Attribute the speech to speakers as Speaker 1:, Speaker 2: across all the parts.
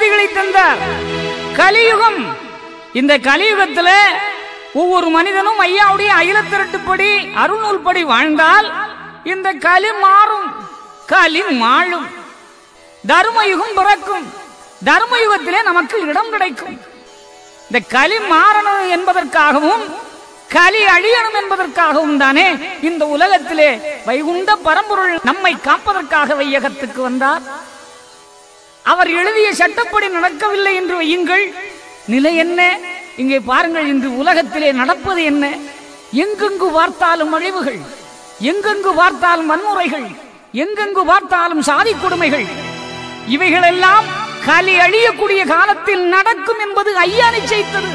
Speaker 1: செய்திகளை தந்தார் கலியுகம் இந்த கலியுகத்துல ஒவ்வொரு மனிதனும் ஐயாவுடைய அகிலத்திரட்டுப்படி அருள்நூல்படி வாழ்ந்தால் இந்த கலி மாறும் கலி மாழும் தர்மயுகம் பிறக்கும் தர்மயுகத்திலே நமக்கு இடம் கிடைக்கும் இந்த கலி மாறணும் என்பதற்காகவும் கலி அழியணும் என்பதற்காகவும் தானே இந்த உலகத்திலே வைகுண்ட பரம்பொருள் நம்மை காப்பதற்காக வையகத்துக்கு வந்தார் அவர் எழுதிய சட்டப்படி நடக்கவில்லை என்று வையுங்கள் நிலை என்ன இங்கே பாருங்கள் இன்று உலகத்திலே நடப்பது என்ன எங்கெங்கு பார்த்தாலும் அழிவுகள் எங்கெங்கு பார்த்தாலும் வன்முறைகள் எங்கெங்கு பார்த்தாலும் சாதி கொடுமைகள் இவைகளெல்லாம் கலி அழியக்கூடிய காலத்தில் நடக்கும் என்பது ஐயா நிச்சயித்தது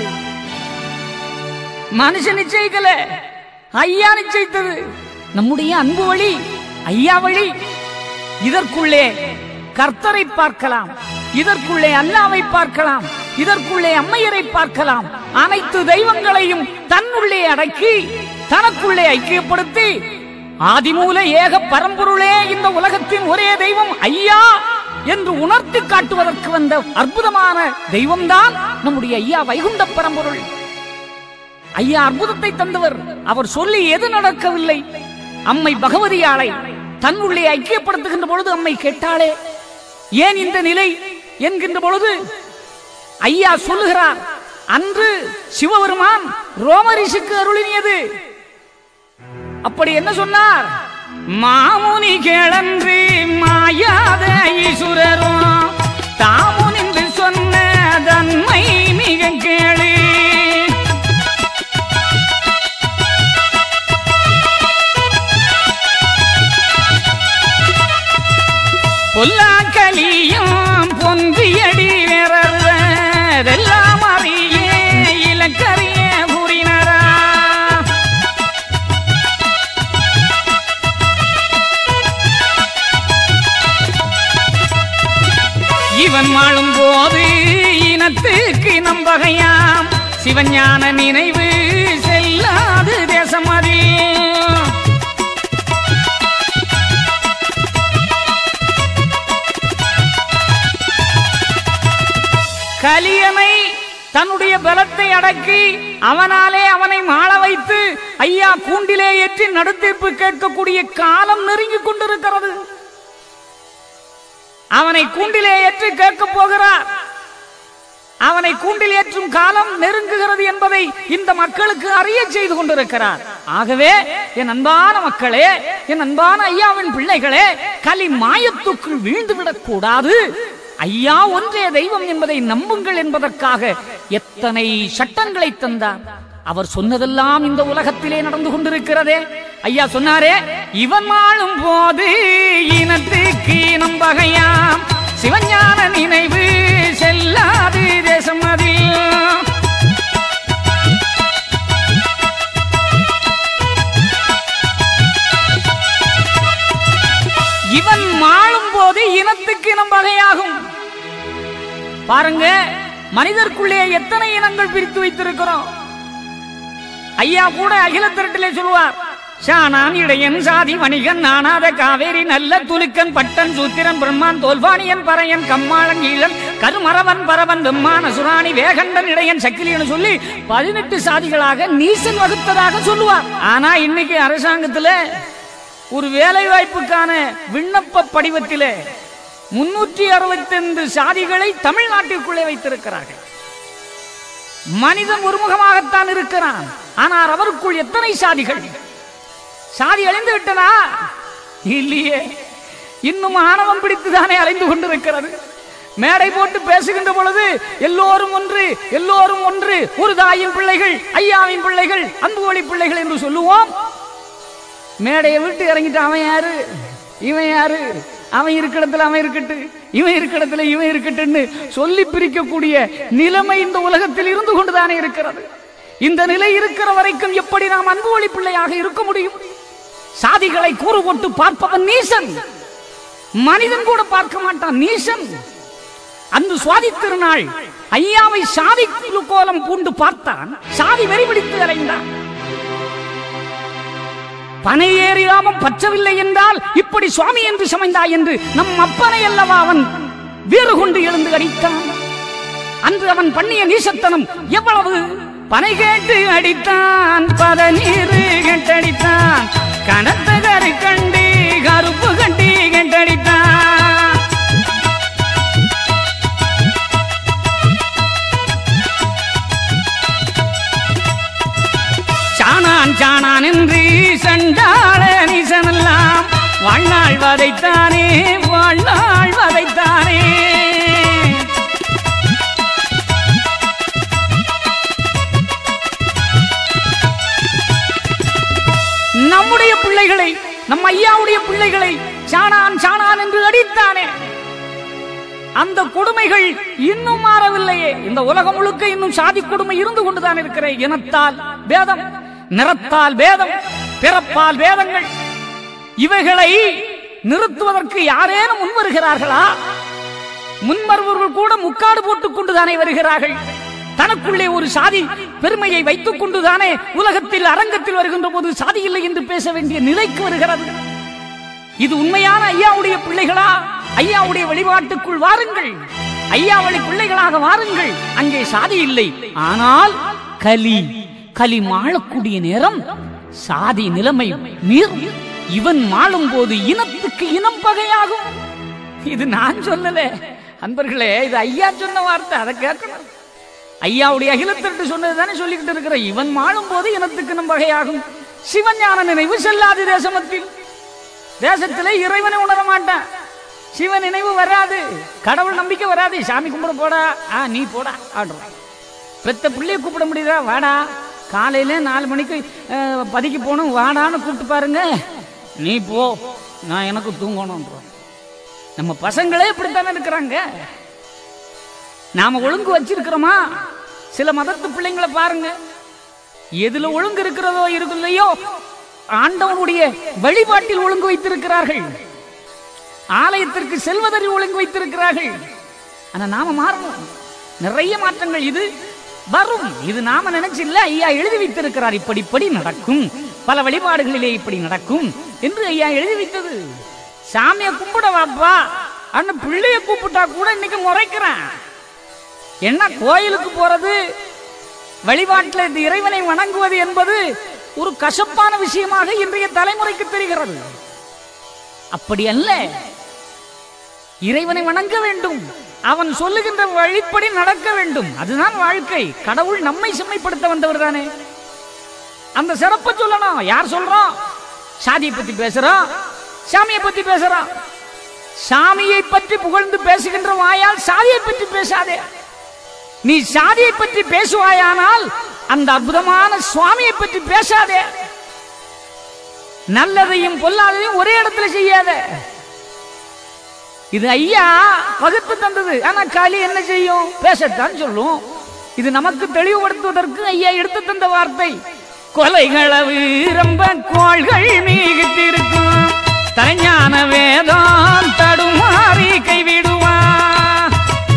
Speaker 1: மனுஷன் நிச்சயிக்கல ஐயா நிச்சயித்தது நம்முடைய அன்பு வழி ஐயா வழி இதற்குள்ளே கர்த்தரை பார்க்கலாம் இதற்குள்ளே அல்லாவை பார்க்கலாம் இதற்குள்ளே அம்மையரை பார்க்கலாம் அனைத்து தெய்வங்களையும் தன்னுள்ளே அடக்கி தனக்குள்ளே ஐக்கியப்படுத்தி ஆதிமூல ஏக பரம்பொருளே இந்த உலகத்தின் ஒரே தெய்வம் ஐயா என்று உணர்த்தி காட்டுவதற்கு வந்த அற்புதமான தெய்வம்தான் நம்முடைய ஐயா வைகுண்ட பரம்பொருள் ஐயா அற்புதத்தை தந்தவர் அவர் சொல்லி எது நடக்கவில்லை அம்மை பகவதியாளை தன்னுள்ளே ஐக்கியப்படுத்துகின்ற பொழுது அம்மை கேட்டாளே ஏன் இந்த நிலை என்கின்ற பொழுது ஐயா சொல்லுகிறார் அன்று சிவபெருமான் ரோமரிஷுக்கு அருளினியது அப்படி என்ன சொன்னார் மாமுனி கேளன்று மாயாத ஈசுரரும் தாமுனின்று சொன்ன தன்மை மிக கேளு பொல்லாக்கலியும் பொன்றியடி வேறெல்லாம் அறியே இலக்கறிய கூறினரா இவன் வாழும் போது இனத்துக்கு நம்பகையாம் சிவஞான நினைவு செல்லாது தேசம் அதில் கலியனை தன்னுடைய பலத்தை அடக்கி அவனாலே அவனை மாள வைத்து ஐயா கூண்டிலே ஏற்றி நடுத்தீர்ப்பு கேட்கக்கூடிய காலம் நெருங்கிக் கொண்டிருக்கிறது அவனை கூண்டிலே ஏற்றி கேட்கப் போகிறார் அவனை கூண்டில் ஏற்றும் காலம் நெருங்குகிறது என்பதை இந்த மக்களுக்கு அறிய செய்து கொண்டிருக்கிறார் ஆகவே என் அன்பான மக்களே என் அன்பான ஐயாவின் பிள்ளைகளே கலி மாயத்துக்குள் வீழ்ந்து விடக் கூடாது ஐயா ஒன்றே தெய்வம் என்பதை நம்புங்கள் என்பதற்காக எத்தனை சட்டங்களை தந்தார் அவர் சொன்னதெல்லாம் இந்த உலகத்திலே நடந்து கொண்டிருக்கிறதே ஐயா சொன்னாரே இவன் வாழும் போது இனத்துக்கு நம்பகையாம் சிவஞான நினைவு செல்லாது தேசம் அதில் இவன் மாளும் போது இனத்துக்கு நம் வகையாகும் பாருங்க மனிதர்க்குள்ளே எத்தனை இனங்கள் பிரித்து வைத்திருக்கிறோம் ஐயா கூட அகில திரட்டிலே சொல்லுவார் ஷானான் இடையன் சாதி வணிகன் நானாத காவேரி நல்ல துலுக்கன் பட்டன் சூத்திரன் பிரம்மான் தோல்வாணியன் பறையன் கம்மாளன் ஈழன் கருமரவன் பரவன் வெம்மான சுராணி வேகண்டன் இடையன் சக்கிலியன் சொல்லி பதினெட்டு சாதிகளாக நீசன் வகுத்ததாக சொல்லுவார் ஆனா இன்னைக்கு அரசாங்கத்துல ஒரு வேலை வாய்ப்புக்கான விண்ணப்ப படிவத்திலே முன்னூற்றி அறுபத்தைந்து சாதிகளை தமிழ்நாட்டிற்குள்ளே வைத்திருக்கிறார்கள் மனிதன் ஒருமுகமாகத்தான் இருக்கிறான் ஆனால் அவருக்குள் எத்தனை சாதிகள் சாதி அழிந்து விட்டனா இல்லையே இன்னும் ஆணவம் பிடித்துதானே அலைந்து கொண்டிருக்கிறது மேடை போட்டு பேசுகின்ற பொழுது எல்லோரும் ஒன்று எல்லோரும் ஒன்று ஒரு தாயின் பிள்ளைகள் ஐயாவின் பிள்ளைகள் அன்புவழி பிள்ளைகள் என்று சொல்லுவோம் மேடையை விட்டு இறங்கிட்டு அவன் யாரு இவன் யாரு அவன் இருக்க இடத்துல அவன் இருக்கட்டு இவன் இருக்க இடத்துல இவன் இருக்கட்டுன்னு சொல்லி பிரிக்கக்கூடிய நிலைமை இந்த உலகத்தில் இருந்து கொண்டுதானே இருக்கிறது இந்த நிலை இருக்கிற வரைக்கும் எப்படி நாம் அன்பு வழி பிள்ளையாக இருக்க முடியும் சாதிகளை கூறு போட்டு பார்ப்பவன் நீசன் மனிதன் கூட பார்க்க மாட்டான் நீசன் அந்த சுவாதி திருநாள் ஐயாவை சாதி கோலம் பூண்டு பார்த்தான் சாதி வெறிபிடித்து அலைந்தான் பனை ஏறியாமம் பற்றவில்லை என்றால் இப்படி சுவாமி என்று சமைந்தாய் என்று நம் அப்பனை அல்லவா அவன் வீறு கொண்டு எழுந்து அடித்தான் அன்று அவன் பண்ணிய நீசத்தனம் எவ்வளவு பனை கேட்டு அடித்தான் பதநீர் கெட்டடித்தான் கனத்த கரு கண்டி கருப்பு கண்டி கெட்டடித்தான் சாணான் சாணான் என்று சண்டாள நீசனெல்லாம் வாழ்நாள் வதைத்தானே வாழ்நாள் வதைத்தானே நம்முடைய பிள்ளைகளை நம் ஐயாவுடைய பிள்ளைகளை சாணான் சாணான் என்று அடித்தானே அந்த கொடுமைகள் இன்னும் மாறவில்லையே இந்த உலகம் முழுக்க இன்னும் சாதி கொடுமை இருந்து கொண்டுதான் இருக்கிற இனத்தால் வேதம் நிறத்தால் வேதம் பிறப்பால் வேதங்கள் இவைகளை நிறுத்துவதற்கு யாரேனும் முன் வருகிறார்களா முன்வருவர்கள் கூட முக்காடு போட்டுக் கொண்டுதானே வருகிறார்கள் தனக்குள்ளே ஒரு சாதி பெருமையை வைத்துக் கொண்டுதானே உலகத்தில் அரங்கத்தில் வருகின்ற போது சாதி இல்லை என்று பேச வேண்டிய நிலைக்கு வருகிறது இது உண்மையான ஐயாவுடைய பிள்ளைகளா ஐயாவுடைய வழிபாட்டுக்குள் வாருங்கள் ஐயா வழி பிள்ளைகளாக வாருங்கள் அங்கே சாதி இல்லை ஆனால் கலி கலி மாளக்கூடிய நேரம் சாதி நிலைமை மீறும் இவன் மாளும் போது இனத்துக்கு இனம் பகையாகும் இது நான் சொல்லல அன்பர்களே இது ஐயா சொன்ன வார்த்தை அதை கேட்கணும் ஐயாவுடைய அகிலத்திற்கு சொன்னது தானே சொல்லிக்கிட்டு இருக்கிற இவன் மாளும் போது இனத்துக்கு நம் வகையாகும் சிவஞான நினைவு செல்லாது தேசமத்தில் தேசத்திலே இறைவனை உணர மாட்டான் சிவ நினைவு வராது கடவுள் நம்பிக்கை வராது சாமி கும்பிட போடா ஆ நீ போடா ஆடுறோம் பெத்த பிள்ளைய கூப்பிட முடியுதா வாடா காலையில நாலு மணிக்கு அஹ், பதிக்கு போகணும் வாடான்னு கூப்பிட்டு பாருங்க நீ போ நான் எனக்கு தூங்கணும்ன்றோம் நம்ம பசங்களே இப்படித்தானே இருக்கிறாங்க நாம ஒழுங்கு வச்சிருக்கிறோமா சில மதத்து பிள்ளைங்களை பாருங்க எதுல ஒழுங்கு இருக்கிறதோ இருக்குல்லையோ ஆண்டவனுடைய வழிபாட்டில் ஒழுங்கு வைத்திருக்கிறார்கள் ஆலயத்திற்கு செல்வதில் ஒழுங்கு வைத்திருக்கிறார்கள் ஆனா நாம மாறணும் நிறைய மாற்றங்கள் இது வரும் இது நாம நினைச்சு இல்ல ஐயா எழுதி வைத்திருக்கிறார் இப்படி இப்படி நடக்கும் பல வழிபாடுகளிலே இப்படி நடக்கும் என்று ஐயா எழுதி வைத்தது சாமியை கும்பிட வாப்பா அண்ணன் பிள்ளைய கூப்பிட்டா கூட இன்னைக்கு முறைக்கிறேன் என்ன கோயிலுக்கு போறது வழிபாட்டில் இந்த இறைவனை வணங்குவது என்பது ஒரு கசப்பான விஷயமாக இன்றைய தலைமுறைக்கு தெரிகிறது அப்படி அல்ல இறைவனை வணங்க வேண்டும் அவன் சொல்லுகின்ற வழிப்படி நடக்க வேண்டும் அதுதான் வாழ்க்கை கடவுள் நம்மை செம்மைப்படுத்த வந்தவர் தானே அந்த சிறப்பை சொல்லணும் யார் சொல்றோம் சாதியை பத்தி பேசுறோம் சாமியை பத்தி பேசுறோம் சாமியை பற்றி புகழ்ந்து பேசுகின்ற வாயால் சாதியை பற்றி பேசாதே நீ சாதியை பற்றி பேசுவாயானால் அந்த அற்புதமான சுவாமியை பற்றி பேசாதே நல்லதையும் பொல்லாததையும் ஒரே இடத்துல செய்யாத இது ஐயா பகுத்து தந்தது ஆனா காளி என்ன செய்யும் பேசத்தான் சொல்லும் இது நமக்கு தெளிவுபடுத்துவதற்கு ஐயா எடுத்து தந்த வார்த்தை கொலைகளவு ரொம்ப கோள்கள் மிகுத்திருக்கும் தரஞான வேதம் தடுமாறி கைவிடுவான்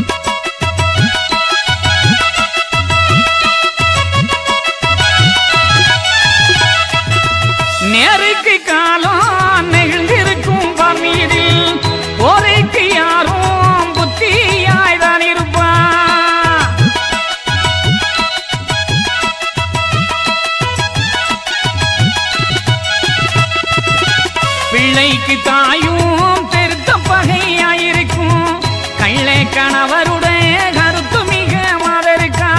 Speaker 1: நேருக்கு காலம் நெகிழ்ந்திருக்கும் பமீதில் போதைக்கு யாரும் புத்தியாய் தான் இருப்பான் பிள்ளைக்கு தாயும் பெருத்த பகையாயிருக்கும் கள்ளை கணவருடைய கருத்து மிக மாதருக்கா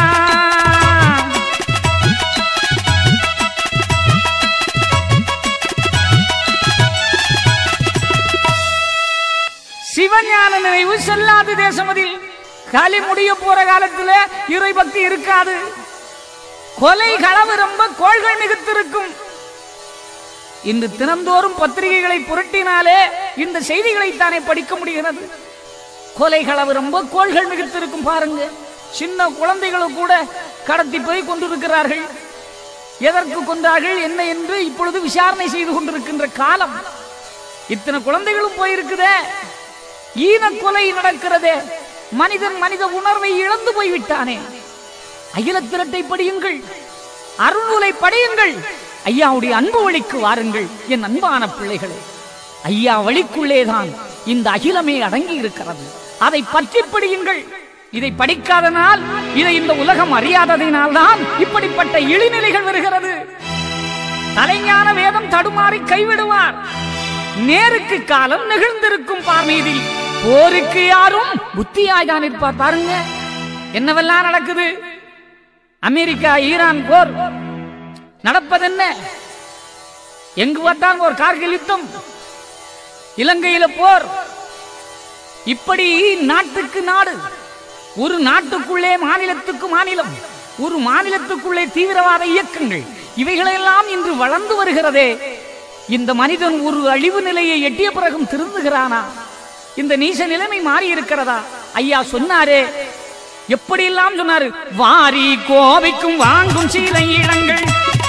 Speaker 1: சிவஞான நினைவு செல்லாது தேசமதில் காலி முடிய போற காலத்துல இறை பக்தி இருக்காது கொலை களவு ரொம்ப கோள்கள் மிகுத்திருக்கும் இன்று தினந்தோறும் பத்திரிகைகளை புரட்டினாலே இந்த செய்திகளை தானே படிக்க முடிகிறது கொலை களவு ரொம்ப கோள்கள் மிகுத்திருக்கும் பாருங்க சின்ன குழந்தைகளும் கூட கடத்தி போய் கொண்டிருக்கிறார்கள் எதற்கு கொண்டார்கள் என்ன என்று இப்பொழுது விசாரணை செய்து கொண்டிருக்கின்ற காலம் இத்தனை குழந்தைகளும் போயிருக்குதே ஈன கொலை நடக்கிறதே மனிதன் மனித உணர்வை இழந்து போய்விட்டானே அகில திரட்டை படியுங்கள் அருள்நூலை படியுங்கள் ஐயாவுடைய அன்பு வழிக்கு வாருங்கள் என் அன்பான பிள்ளைகளே ஐயா வழிக்குள்ளேதான் இந்த அகிலமே அடங்கி இருக்கிறது அதை பற்றி படியுங்கள் இதை படிக்காதனால் இதை இந்த உலகம் அறியாததினால் தான் இப்படிப்பட்ட இழிநிலைகள் வருகிறது தலைஞான வேதம் தடுமாறி கைவிடுவார் நேருக்கு காலம் நெகிழ்ந்திருக்கும் பார்மீதில் போருக்கு யாரும் புத்தியாய் தான் இருப்பார் பாருங்க என்னவெல்லாம் நடக்குது அமெரிக்கா ஈரான் போர் நடப்பதென்ன எங்கு பார்த்தாலும் ஒரு கார்கில் யுத்தம் இலங்கையில போர் இப்படி நாட்டுக்கு நாடு ஒரு நாட்டுக்குள்ளே மாநிலத்துக்கு மாநிலம் ஒரு மாநிலத்துக்குள்ளே தீவிரவாத இயக்கங்கள் இவைகளெல்லாம் இன்று வளர்ந்து வருகிறதே இந்த மனிதன் ஒரு அழிவு நிலையை எட்டிய பிறகும் திருந்துகிறானா இந்த நீச நிலைமை மாறி இருக்கிறதா ஐயா சொன்னாரே எப்படியெல்லாம் சொன்னாரு வாரி கோவைக்கும் வாங்கும் சீலை இடங்கள்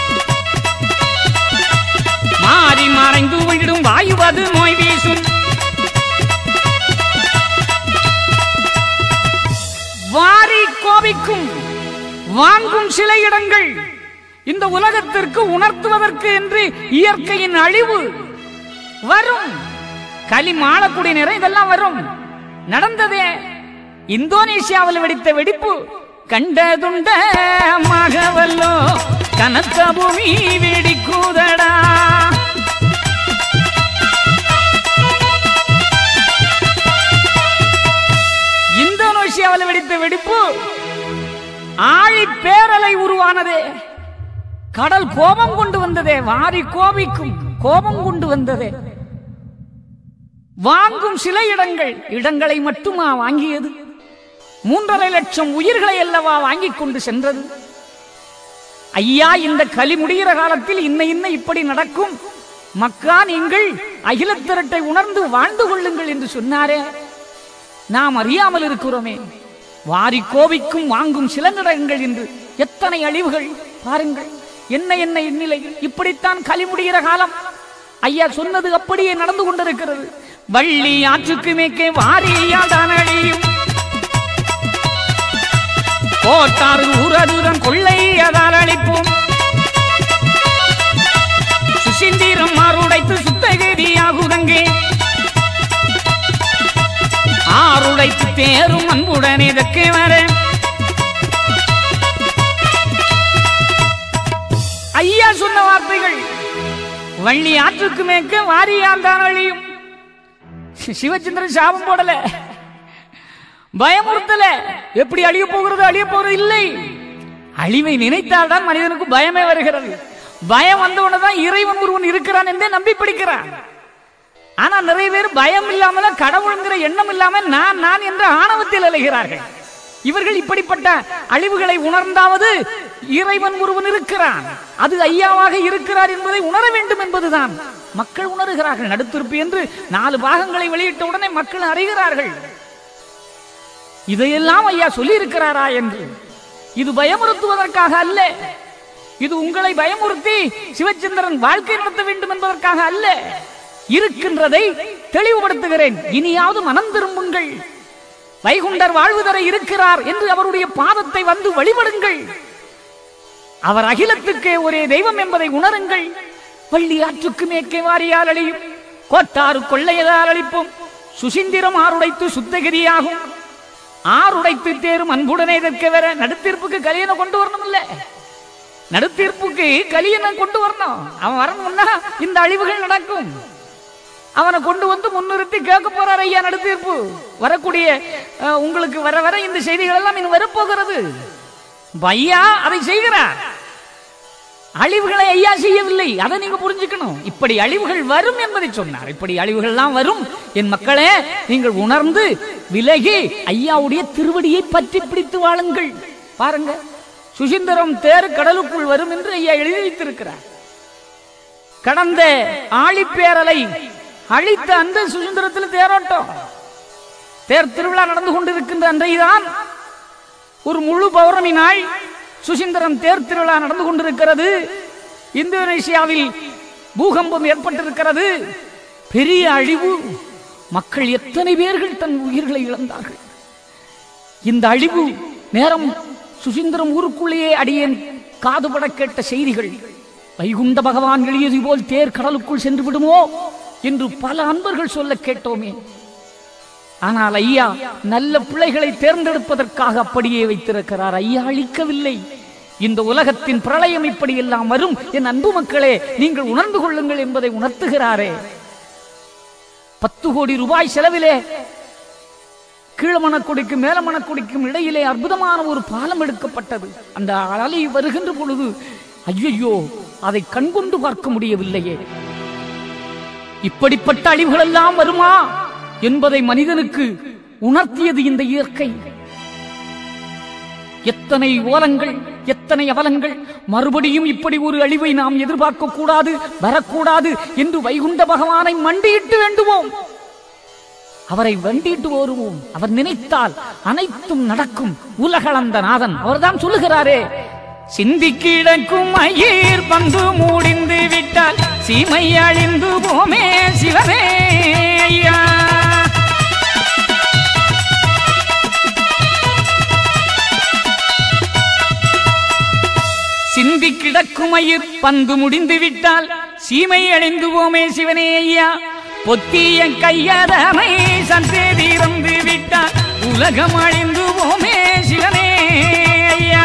Speaker 1: மாறி மறைந்து விடும் வாயுவது நோய் வீசும் வாரி கோபிக்கும் வாங்கும் சில இடங்கள் இந்த உலகத்திற்கு உணர்த்துவதற்கு என்று இயற்கையின் அழிவு வரும் களி மாளக்குடி நிறை இதெல்லாம் வரும் நடந்ததே இந்தோனேசியாவில் வெடித்த வெடிப்பு கண்டதுண்ட மகவல்லோ கனத்த பூமி வெடிக்குதடா இந்தோனேசியாவில் வெடித்த வெடிப்பு ஆழி பேரலை உருவானதே கடல் கோபம் கொண்டு வந்ததே வாரி கோபிக்கும் கோபம் கொண்டு வந்ததே வாங்கும் சில இடங்கள் இடங்களை மட்டுமா வாங்கியது மூன்றரை லட்சம் உயிர்களை அல்லவா வாங்கிக் கொண்டு சென்றது ஐயா இந்த களி முடிகிற காலத்தில் இன்ன இன்ன இப்படி நடக்கும் மக்கா நீங்கள் அகிலத்திரட்டை உணர்ந்து வாழ்ந்து கொள்ளுங்கள் என்று சொன்னாரே நாம் அறியாமல் இருக்கிறோமே வாரி கோபிக்கும் வாங்கும் சிலந்திடங்கள் என்று எத்தனை அழிவுகள் பாருங்கள் என்ன என்ன இந்நிலையில் இப்படித்தான் களி முடிகிற காலம் ஐயா சொன்னது அப்படியே நடந்து கொண்டிருக்கிறது வள்ளி ஆற்றுக்கு மேற்கே வாரியால் தான் அழியும் கோட்டாறு ஊரதுடன் கொள்ளையதால் அழிப்போம் சுசீந்திரம் மாறுடைத்து சுத்தகதியாகுதங்கே ஆறுடைத்து தேரும் அன்புடன் இதற்கு வர ஐயா சொன்ன வார்த்தைகள் வள்ளி ஆற்றுக்கு மேற்க வாரியால் தான் அழியும் சிவச்சந்திரன் சாபம் போடல பயமுறுத்தல எப்படி அழிய போகிறது அழிய போகிறது இல்லை அழிவை நினைத்தால் தான் மனிதனுக்கு பயமே வருகிறது பயம் வந்தவுடனே தான் இறைவன் ஒருவன் இருக்கிறான் என்றே நம்பி பிடிக்கிறான் ஆனா நிறைய பேர் பயம் இல்லாமல கடவுளுங்கிற எண்ணம் இல்லாம நான் நான் என்ற ஆணவத்தில் அலைகிறார்கள் இவர்கள் இப்படிப்பட்ட அழிவுகளை உணர்ந்தாவது இறைவன் ஒருவன் இருக்கிறான் அது ஐயாவாக இருக்கிறார் என்பதை உணர வேண்டும் என்பதுதான் மக்கள் உணர்கிறார்கள் நடுத்திருப்பு என்று நாலு பாகங்களை வெளியிட்ட உடனே மக்கள் அறிகிறார்கள் இதையெல்லாம் ஐயா சொல்லி இருக்கிறாரா என்று இது பயமுறுத்துவதற்காக அல்ல இது உங்களை பயமுறுத்தி சிவச்சந்திரன் வாழ்க்கை நடத்த வேண்டும் என்பதற்காக அல்ல இருக்கின்றதை தெளிவுபடுத்துகிறேன் இனியாவது மனம் திரும்புங்கள் வைகுண்டர் வாழ்வு தர இருக்கிறார் என்று அவருடைய பாதத்தை வந்து வழிபடுங்கள் அவர் அகிலத்துக்கே ஒரே தெய்வம் என்பதை உணருங்கள் வள்ளி ஆற்றுக்கு மேற்கே வாரியால் அழியும் கோட்டாறு கொள்ளையதால் அழிப்போம் சுசிந்திரம் ஆறுடைத்து சுத்தகிரியாகும் ஆறுடைத்து தேரும் அன்புடனே இதற்கு வேற நடுத்தீர்ப்புக்கு கலியனை கொண்டு வரணும் இல்ல நடுத்தீர்ப்புக்கு கலியனை கொண்டு வரணும் அவன் வரணும்னா இந்த அழிவுகள் நடக்கும் அவனை கொண்டு வந்து முன்னிறுத்தி கேட்க போறார் ஐயா நடுத்தீர்ப்பு வரக்கூடிய அஹ், உங்களுக்கு வர வர இந்த செய்திகள் எல்லாம் இன்னும் வரப்போகிறது ஐயா அதை செய்கிறார் அழிவுகளை ஐயா செய்யவில்லை அதை நீங்க புரிஞ்சுக்கணும் இப்படி அழிவுகள் வரும் என்பதை சொன்னார் இப்படி அழிவுகள்லாம் வரும் என் மக்களே நீங்கள் உணர்ந்து விலகி ஐயாவுடைய திருவடியை பற்றி பிடித்து வாழுங்கள் பாருங்க சுசீந்திரம் தேர் கடலுக்குள் வரும் என்று ஐயா எழுதி வைத்திருக்கிறார் கடந்த ஆழிப்பேரலை அழித்த அந்த சுதந்திரத்தில் தேரோட்டம் தேர் திருவிழா நடந்து கொண்டிருக்கின்ற அன்றைதான் ஒரு முழு பௌர்ணமி நாள் சுசீந்திரம் தேர் திருவிழா நடந்து கொண்டிருக்கிறது இந்தோனேசியாவில் பூகம்பம் ஏற்பட்டிருக்கிறது பெரிய அழிவு மக்கள் எத்தனை பேர்கள் தன் உயிர்களை இழந்தார்கள் இந்த அழிவு நேரம் சுசீந்திரம் ஊருக்குள்ளேயே அடியேன் காதுபட கேட்ட செய்திகள் வைகுண்ட பகவான் எழுதியது போல் தேர் கடலுக்குள் சென்று விடுமோ என்று பல அன்பர்கள் சொல்ல கேட்டோமே ஆனால் ஐயா நல்ல பிள்ளைகளை தேர்ந்தெடுப்பதற்காக அப்படியே வைத்திருக்கிறார் ஐயா அழிக்கவில்லை இந்த உலகத்தின் பிரளயம் இப்படி எல்லாம் வரும் என் அன்பு மக்களே நீங்கள் உணர்ந்து கொள்ளுங்கள் என்பதை உணர்த்துகிறாரே பத்து கோடி ரூபாய் செலவிலே கீழமணக்குடிக்கும் மேலமணக்குடிக்கும் இடையிலே அற்புதமான ஒரு பாலம் எடுக்கப்பட்டது அந்த அலை வருகின்ற பொழுது ஐயையோ அதை கண்கொண்டு பார்க்க முடியவில்லையே இப்படிப்பட்ட அழிவுகள் எல்லாம் வருமா என்பதை மனிதனுக்கு உணர்த்தியது இந்த இயற்கை எத்தனை ஓலங்கள் எத்தனை அவலங்கள் மறுபடியும் இப்படி ஒரு அழிவை நாம் எதிர்பார்க்க கூடாது வரக்கூடாது என்று வைகுண்ட பகவானை மண்டியிட்டு வேண்டுவோம் அவரை வண்டிட்டு வருவோம் அவர் நினைத்தால் அனைத்தும் நடக்கும் உலகளந்த நாதன் அவர்தான் சொல்லுகிறாரே சிந்தி கிடக்கும் மயிர் பந்து மூடிந்து விட்டால் சீமை அழிந்து போமே சிவமே ஐயா சிந்தி கிடக்கும் மயிர் பந்து முடிந்து விட்டால் சீமை அழிந்து போமே சிவனே ஐயா பொத்திய கையதனை சற்றே தீரந்து விட்டால் உலகம் அழிந்து போமே சிவனே ஐயா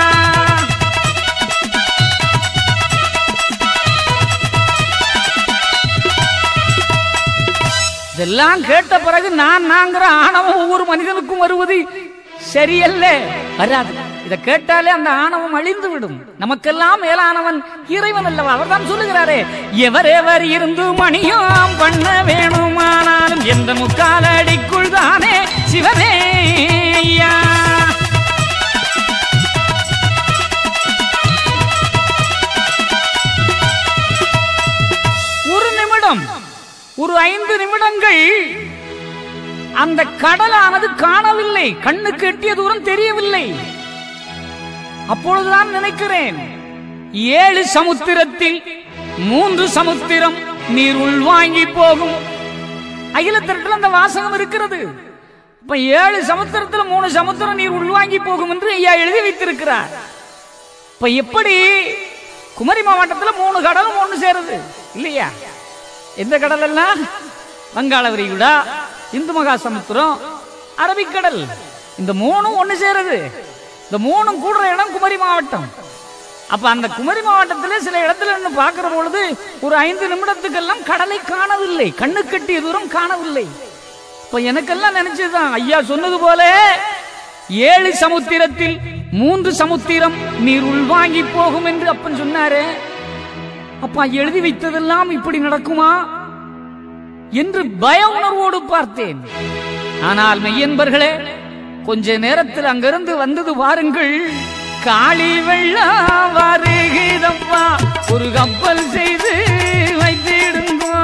Speaker 1: இதெல்லாம் கேட்ட பிறகு நான் நாங்கிற ஆணவம் ஒவ்வொரு மனிதனுக்கும் வருவது சரியல்ல வராது இதை கேட்டாலே அந்த ஆணவம் அழிந்து விடும் நமக்கெல்லாம் மேலானவன் இறைவன் அல்லவா அவர்தான் சொல்லுகிறாரே எவர் எவர் இருந்து மணியாம் பண்ண வேணுமானாலும் எந்த முக்கால் அடிக்குள் தானே சிவனே ஐயா ஒரு நிமிடம் ஒரு ஐந்து நிமிடங்கள் அந்த கடலானது காணவில்லை கண்ணுக்கு எட்டிய தூரம் தெரியவில்லை அப்பொழுதுதான் நினைக்கிறேன் ஏழு சமுத்திரத்தில் மூன்று சமுத்திரம் நீர் உள்வாங்கி போகும் அகிலத்திரட்டில் அந்த வாசகம் இருக்கிறது இப்ப ஏழு சமுத்திரத்துல மூணு சமுத்திரம் நீர் உள்வாங்கி போகும் என்று ஐயா எழுதி வைத்திருக்கிறார் இப்ப எப்படி குமரி மாவட்டத்துல மூணு கடலும் ஒண்ணு சேருது இல்லையா எந்த கடல் எல்லாம் வங்காள விரிகுடா இந்து மகா சமுத்திரம் அரபிக்கடல் இந்த மூணும் ஒண்ணு சேருது இந்த மூணும் கூடுற இடம் குமரி மாவட்டம் அப்ப அந்த குமரி மாவட்டத்திலே சில இடத்துல இருந்து பார்க்கிற பொழுது ஒரு ஐந்து நிமிடத்துக்கெல்லாம் கடலை காணவில்லை கண்ணு கட்டிய தூரம் காணவில்லை இப்ப எனக்கெல்லாம் நினைச்சதுதான் ஐயா சொன்னது போல ஏழு சமுத்திரத்தில் மூன்று சமுத்திரம் நீர் உள்வாங்கி போகும் என்று அப்பன் சொன்னாரே அப்பா எழுதி வைத்ததெல்லாம் இப்படி நடக்குமா என்று பய உணர்வோடு பார்த்தேன் ஆனால் மெய்யன்பர்களே கொஞ்ச நேரத்தில் அங்கிருந்து வந்தது வாருங்கள் காளி வெள்ளம் வருகிறப்பா ஒரு கப்பல் செய்து வைத்திடுங்கோ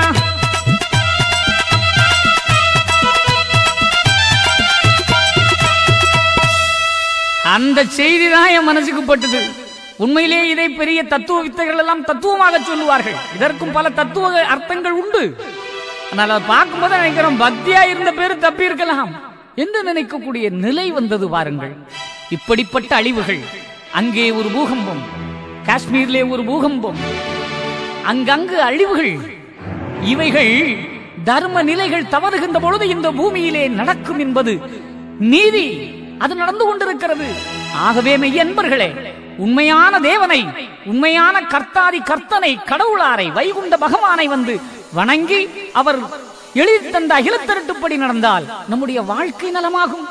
Speaker 1: அந்த செய்தி தான் என் மனசுக்கு பட்டது உண்மையிலே இதை பெரிய தத்துவ வித்தைகள் எல்லாம் தத்துவமாக சொல்லுவார்கள் இதற்கும் பல தத்துவ அர்த்தங்கள் உண்டு ஆனால் அதை பார்க்கும்போது நினைக்கிறோம் பக்தியா இருந்த பேரு தப்பி இருக்கலாம் என்று நினைக்கக்கூடிய நிலை வந்தது பாருங்கள் இப்படிப்பட்ட அழிவுகள் அங்கே ஒரு பூகம்பம் காஷ்மீரிலே ஒரு பூகம்பம் அங்கங்கு அழிவுகள் இவைகள் தர்ம நிலைகள் தவறுகின்ற பொழுது இந்த பூமியிலே நடக்கும் என்பது நீதி அது நடந்து கொண்டிருக்கிறது ஆகவே மெய்யன்பர்களே உண்மையான தேவனை உண்மையான கர்த்தாதி கர்த்தனை கடவுளாரை வைகுண்ட பகவானை வந்து வணங்கி அவர் எழுதி தந்த அகிலத்திரட்டுப்படி நடந்தால் நம்முடைய வாழ்க்கை நலமாகும்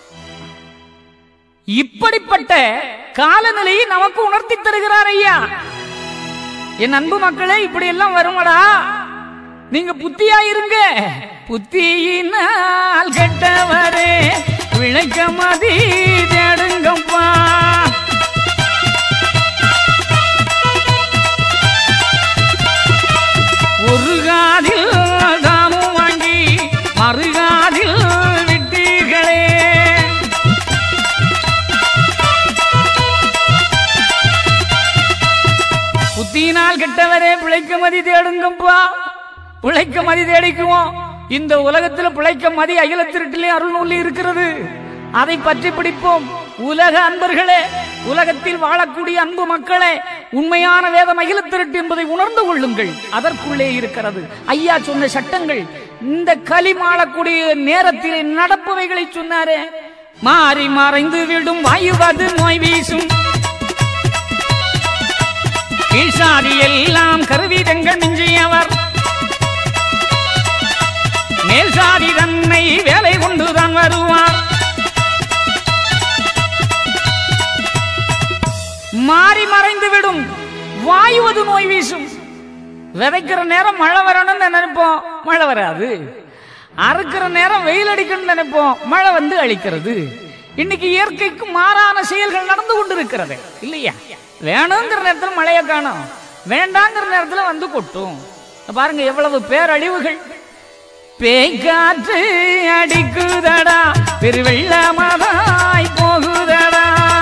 Speaker 1: இப்படிப்பட்ட காலநிலையை நமக்கு உணர்த்தி தருகிறார் ஐயா என் அன்பு மக்களே இப்படி எல்லாம் வருமடா நீங்க புத்தியா இருங்க புத்தியினால் கெட்டவரே விளைக்க மதி தேடுங்கப்பா ஒரு காதில் தாமும் வாங்கி மறுகாதில் விட்டீர்களே புத்தியினால் கெட்டவரே பிழைக்க மதி தேடுங்கப்பா பிழைக்க மதி தேடிக்குவோம் இந்த உலகத்தில் பிழைக்க மதி அகில திருட்டிலே அருள்நூலி இருக்கிறது அதை பற்றி பிடிப்போம் உலக அன்பர்களே உலகத்தில் வாழக்கூடிய அன்பு மக்களே உண்மையான வேதம் அகில திருட்டு என்பதை உணர்ந்து கொள்ளுங்கள் அதற்குள்ளே இருக்கிறது ஐயா சொன்ன சட்டங்கள் இந்த களி மாளக்கூடிய நேரத்தில் நடப்பவைகளை சொன்னாரே மாறி மறைந்து விடும் வாயுவது நோய் வீசும் கீழ்சாதி எல்லாம் கருவிதங்கள் மிஞ்சியவர் மேல் சாதி தன்னை வேலை கொண்டுதான் வருவார் மாறி மறைந்து விடும் வாயுவது நோய் வீசும் விதைக்கிற நேரம் மழை வரணும்னு நினைப்போம் மழை வராது அறுக்கிற நேரம் வெயில் அடிக்கணும்னு நினைப்போம் மழை வந்து அழிக்கிறது இன்னைக்கு இயற்கைக்கு மாறான செயல்கள் நடந்து கொண்டிருக்கிறது இல்லையா வேணுங்கிற நேரத்தில் மழையை காணும் வேண்டாங்கிற நேரத்தில் வந்து கொட்டும் பாருங்க எவ்வளவு பேரழிவுகள் பேய் காற்று அடிக்குதடா பெருவெள்ளமாதாய் போகுதடா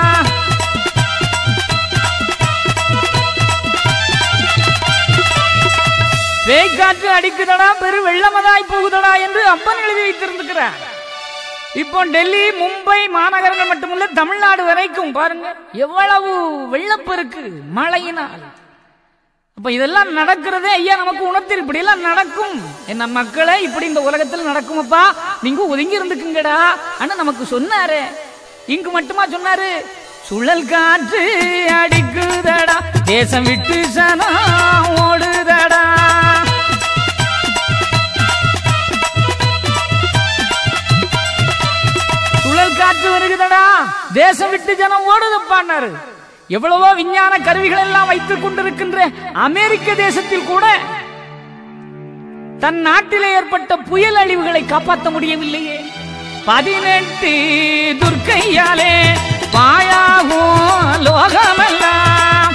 Speaker 1: பேய் காற்று அடிக்குதடா பெரு வெள்ளமதாய் போகுதடா என்று அப்பன் எழுதி வைத்திருந்திருக்கிறார் இப்போ டெல்லி மும்பை மாநகரங்கள் மட்டுமல்ல தமிழ்நாடு வரைக்கும் பாருங்க எவ்வளவு வெள்ளப்பெருக்கு மழையினால் அப்ப இதெல்லாம் நடக்கிறதே ஐயா நமக்கு உணர்த்தி இப்படி எல்லாம் நடக்கும் என்ன மக்களே இப்படி இந்த உலகத்தில் நடக்குமப்பா நீங்க ஒதுங்கி இருந்துக்குங்கடா அண்ணா நமக்கு சொன்னாரு இங்கு மட்டுமா சொன்னாரு சுழல் காற்று அடிக்குதடா தேசம் விட்டு சனா ஓடுதடா சுழல் காற்று வருகுதடா தேசம் விட்டு ஜனம் ஓடுதப்பான்னாரு எவ்வளவோ விஞ்ஞான கருவிகள் எல்லாம் வைத்துக் கொண்டிருக்கின்ற அமெரிக்க தேசத்தில் கூட தன் நாட்டிலே ஏற்பட்ட புயல் அழிவுகளை காப்பாற்ற முடியவில்லையே பதினெட்டு துர்க்கையாலே பாழாகும் லோகமெல்லாம்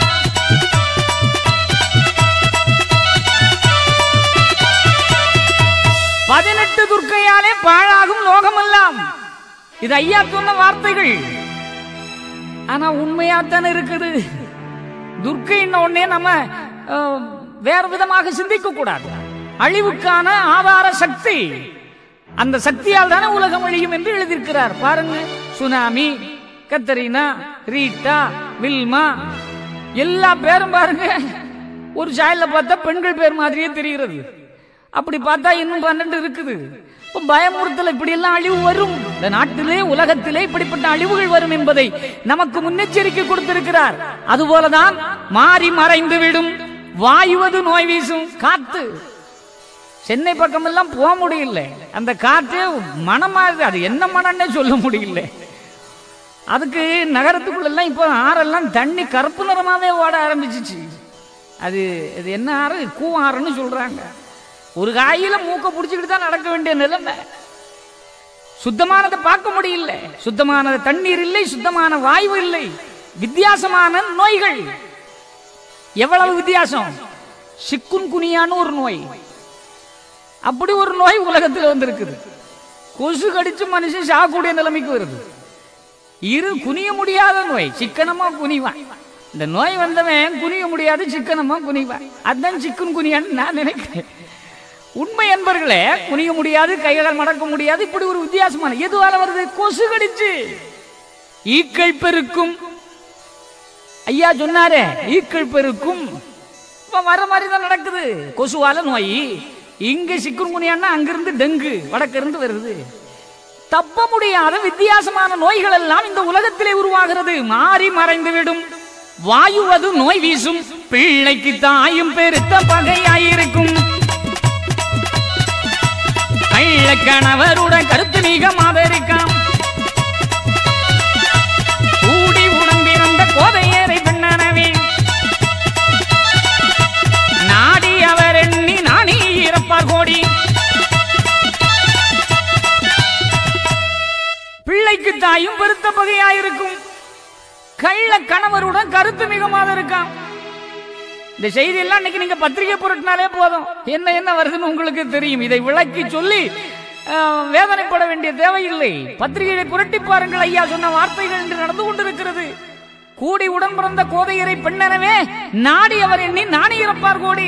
Speaker 1: பதினெட்டு துர்க்கையாலே பாழாகும் லோகமெல்லாம் இது ஐயா சொன்ன வார்த்தைகள் ஆனா உண்மையாத்தானே இருக்குது துர்க்கைன்ன உடனே நம்ம அஹ், வேற விதமாக சிந்திக்க கூடாது அழிவுக்கான ஆதார சக்தி அந்த சக்தியால் தானே உலகம் அழியும் என்று எழுதியிருக்கிறார் பாருங்க சுனாமி கத்தரினா ரீட்டா வில்மா எல்லா பேரும் பாருங்க ஒரு சாயல்ல பார்த்தா பெண்கள் பேர் மாதிரியே தெரிகிறது அப்படி பார்த்தா இன்னும் பன்னெண்டு இருக்குது இப்ப பயமுறுத்தல் இப்படி எல்லாம் அழிவு வரும் இந்த நாட்டிலே உலகத்திலே இப்படிப்பட்ட அழிவுகள் வரும் என்பதை நமக்கு முன்னெச்சரிக்கை கொடுத்திருக்கிறார் அதுபோலதான் மாறி மறைந்து விடும் வாயுவது நோய் வீசும் காத்து சென்னை பக்கம் எல்லாம் போக முடியல அந்த காற்று மனமா இருக்கு. அது என்ன மனம்னே சொல்ல முடியல அதுக்கு நகரத்துக்குள்ள எல்லாம் இப்போ ஆறெல்லாம் தண்ணி கருப்பு நிறமாவே ஓட ஆரம்பிச்சிச்சு அது இது என்ன ஆறு கூ ஆறுன்னு சொல்றாங்க ஒரு காயில மூக்க பிடிச்சிக்கிட்டு தான் நடக்க வேண்டிய நிலைமை சுத்தமானதை பார்க்க முடியல சுத்தமான தண்ணீர் இல்லை சுத்தமான வாயு இல்லை வித்தியாசமான நோய்கள் எவ்வளவு வித்தியாசம் சிக்குன் குனியான்னு ஒரு நோய் அப்படி ஒரு நோய் உலகத்தில் வந்திருக்குது கொசு கடிச்சு மனுஷன் சாகக்கூடிய நிலைமைக்கு வருது இரு குனிய முடியாத நோய் சிக்கனமா குனிவான் இந்த நோய் வந்தவன் குனிய முடியாது சிக்கனமா குனிவான் அதுதான் சிக்கன் குனியான்னு நான் நினைக்கிறேன் உண்மை என்பர்களே குனிய முடியாது கைகால் மடக்க முடியாது இப்படி ஒரு வித்தியாசமான எதுவால வருது கொசு கடிச்சு ஈக்கள் பெருக்கும் ஐயா சொன்னாரே ஈக்கள் பெருக்கும் இப்ப வர மாதிரி தான் நடக்குது கொசுவால நோய் இங்க சிக்குன்குனியான்னா அங்கிருந்து டெங்கு வடக்கு இருந்து வருது தப்ப முடியாத வித்தியாசமான நோய்கள் எல்லாம் இந்த உலகத்திலே உருவாகிறது மாறி மறைந்து விடும் வாயுவது நோய் வீசும் பிள்ளைக்கு தாயும் பெருத்த பகையாயிருக்கும் கள்ள கணவருடன் கருத்து மிக மாதரிக்காம் கூடி உடம்பிருந்த கோதையரை பெண்ணனவே நாடி அவர் எண்ணி நாணி இறப்பார் கோடி பிள்ளைக்கு தாயும் பெருத்த பகையாயிருக்கும் கள்ள கணவருடன் கருத்து மிகமாக இருக்காம் இந்த செய்தி எல்லாம் இன்னைக்கு நீங்க பத்திரிகை புரட்டினாலே போதும் என்ன என்ன வருதுன்னு உங்களுக்கு தெரியும் இதை விளக்கி சொல்லி அஹ், வேதனைப்பட வேண்டிய தேவையில்லை பத்திரிகையை புரட்டி பாருங்கள் ஐயா சொன்ன வார்த்தைகள் என்று நடந்து கொண்டிருக்கிறது கூடி உடன் பிறந்த கோதையரை பெண்ணெனவே நாடி அவர் எண்ணி நாணி இறப்பார் கோடி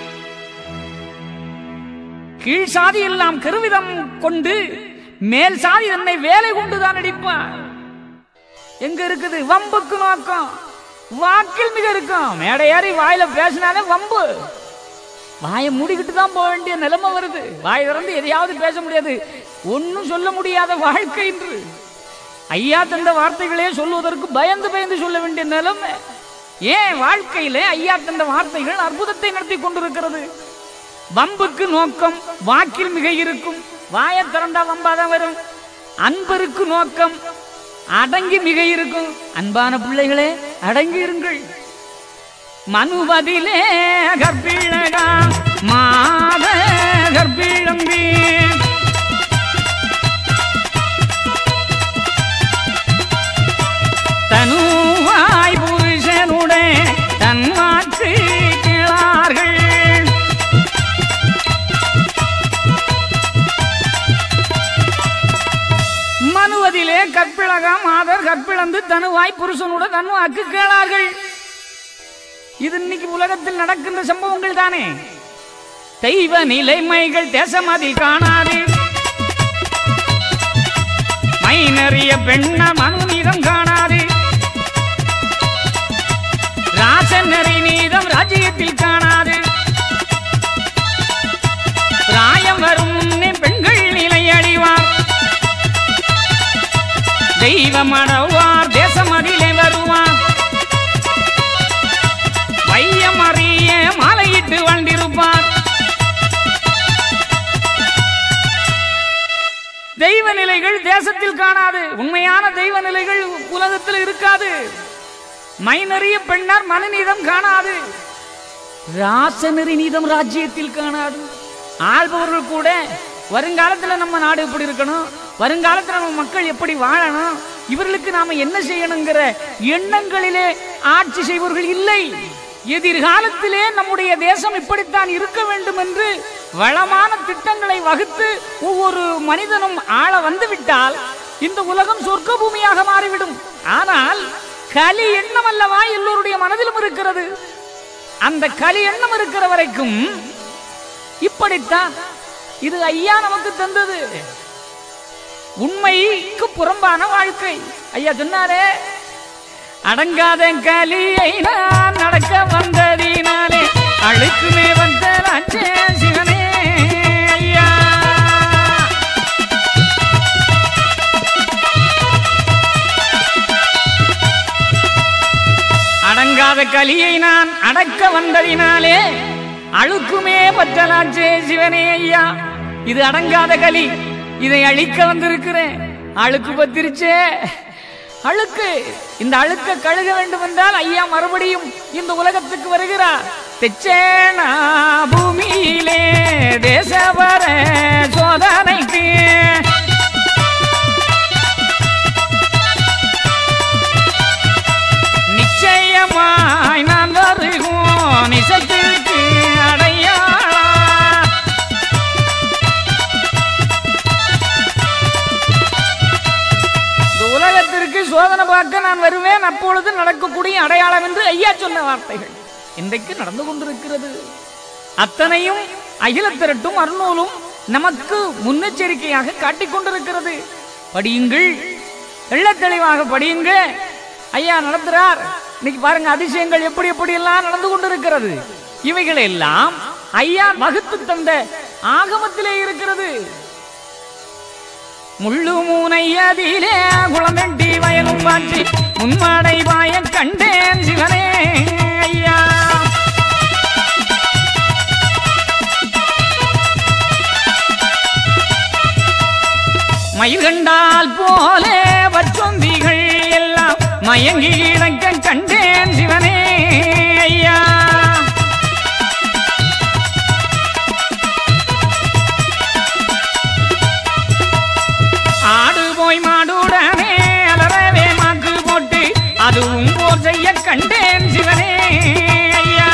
Speaker 1: கீழ் சாதி எல்லாம் கருவிதம் கொண்டு மேல் சாதி தன்னை வேலை கொண்டுதான் அடிப்பார் எங்க இருக்குது வம்புக்கு நோக்கம் வாக்கில் மிக இருக்கும் மேடை ஏறி வாயில பேசினாலே வம்பு வாயை மூடிக்கிட்டு தான் போக வேண்டிய நிலைமை வருது வாய் திறந்து எதையாவது பேச முடியாது ஒன்றும் சொல்ல முடியாத வாழ்க்கை என்று ஐயா தந்த வார்த்தைகளே சொல்வதற்கு பயந்து பயந்து சொல்ல வேண்டிய நிலைமை ஏன் வாழ்க்கையிலே ஐயா தந்த வார்த்தைகள் அற்புதத்தை நடத்தி கொண்டிருக்கிறது வம்புக்கு நோக்கம் வாக்கில் மிக இருக்கும் வாயை திறந்தா வம்பாதான் வரும் அன்பருக்கு நோக்கம் அடங்கி மிக இருக்கும் அன்பான பிள்ளைகளே அடங்கி இருங்கள் மனுவதிலே கற்பிழகா மாத கற்பிழம்பி தனுவாய் புருஷனுடைய தன்மாற்று கிளார்கள் மனுவதிலே கற்பிழகா மாதர் கற்பிழந்து தனுவாய் புருஷனோட தன்வாக்கு கேளார்கள் இது இன்னைக்கு உலகத்தில் நடக்கின்ற சம்பவங்கள் தானே தெய்வ நிலைமைகள் தேசமதில் காணாது மைனறிய பெண்ண மனுநீதம் காணாது ராசநரி நீதம் ராஜ்யத்தில் காணாது பிராயம் வரும் முன்னே பெண்கள் நிலை அடிவார் தெய்வம் அடவார் தேசம் அதிலே வருவார் வையம் அறிய மாலையிட்டு வாழ்ந்திருப்பார் தெய்வ நிலைகள் தேசத்தில் காணாது உண்மையான தெய்வ நிலைகள் உலகத்தில் இருக்காது மைனறிய பெண்ணார் மனுநீதம் காணாது ராசநெறி நீதம் ராஜ்யத்தில் காணாது ஆள்பவர்கள் கூட வருங்காலத்துல நம்ம நாடு எப்படி இருக்கணும் வருங்காலத்துல நம்ம மக்கள் எப்படி வாழணும் இவர்களுக்கு நாம என்ன செய்யணுங்கிற எண்ணங்களிலே ஆட்சி செய்பவர்கள் இல்லை எதிர்காலத்திலே நம்முடைய தேசம் இப்படித்தான் இருக்க வேண்டும் என்று வளமான திட்டங்களை வகுத்து ஒவ்வொரு மனிதனும் ஆள வந்துவிட்டால் இந்த உலகம் சொர்க்க பூமியாக மாறிவிடும் ஆனால் கலி எண்ணம் அல்லவா எல்லோருடைய மனதிலும் இருக்கிறது அந்த கலி எண்ணம் இருக்கிற வரைக்கும் இப்படித்தான் இது ஐயா நமக்கு தந்தது உண்மைக்கு புறம்பான வாழ்க்கை ஐயா சொன்னாரே அடங்காத கலியை நான் நடக்க வந்ததினாலே அழுக்குமே வந்த ராஜே சிவனே ஐயா அடங்காத கலியை நான் அடக்க வந்ததினாலே அழுக்குமே பற்றலாச்சே சிவனே ஐயா இது அடங்காத கலி இதை அழிக்க வந்திருக்கிறேன் அழுக்கு பத்திருச்சே அழுக்கு இந்த அழுக்க கழுக வேண்டும் என்றால் ஐயா மறுபடியும் இந்த உலகத்துக்கு வருகிறார் தெச்சேனா பூமியிலே தேசவர சோதனைக்கு நிச்சயமாய் நான் வருவோம் நிசத்திற்கு அடையாளா இந்த உலகத்திற்கு சோதனை பார்க்க நான் வருவேன் அப்பொழுது நடக்கக்கூடிய அடையாளம் என்று ஐயா சொன்ன வார்த்தைகள் இன்றைக்கு நடந்து கொண்டிருக்கிறது அத்தனையும் அகில திரட்டும் அருநூலும் நமக்கு முன்னெச்சரிக்கையாக காட்டிக் கொண்டிருக்கிறது படியுங்கள் தெள்ளத் தெளிவாக படியுங்க ஐயா நடத்துறார் இன்னைக்கு பாருங்க அதிசயங்கள் எப்படி எப்படி எல்லாம் நடந்து கொண்டிருக்கிறது இவைகள் எல்லாம் ஐயா வகுத்து தந்த ஆகமத்திலே இருக்கிறது முள்ளு மூனையதிலே குளமெட்டி வயலும் வாற்றி முன்மாடை வாய கண்டேன் சிவனே ஐயா மயில் கண்டால் போலே வச்சொந்திகள் எல்லாம் மயங்கி கிடக்க கண்டேன் சிவனே ஐயா ஆடு போய் மாடுடனே அலறவே மாக்கு போட்டு அதுவும் போர் செய்ய கண்டேன் சிவனே ஐயா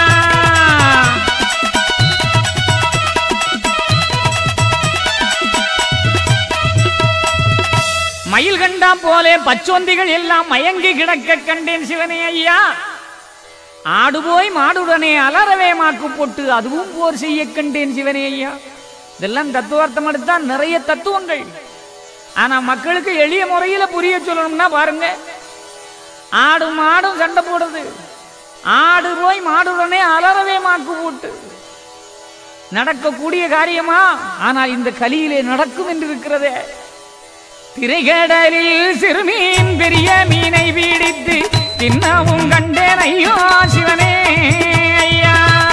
Speaker 1: மயில் கண்டா போலே பச்சொந்திகள் எல்லாம் மயங்கி கிடக்க கண்டேன் சிவனே ஐயா ஆடு போய் மாடுடனே அலறவே மாக்கு போட்டு அதுவும் போர் செய்ய கண்டேன் சிவனே ஐயா இதெல்லாம் தத்துவார்த்தம் எடுத்தான் நிறைய தத்துவங்கள் ஆனா மக்களுக்கு எளிய முறையில புரிய சொல்லணும்னா பாருங்க ஆடும் மாடும் சண்டை போடுது ஆடு போய் மாடுடனே அலறவே மாக்கு போட்டு நடக்கக்கூடிய காரியமா ஆனால் இந்த கலியிலே நடக்கும் என்று இருக்கிறதே திரைகடலில் சிறுமீன் பெரிய மீனை பீடித்து தின்னவும் கண்டேன் ஐயோ சிவனே ஐயா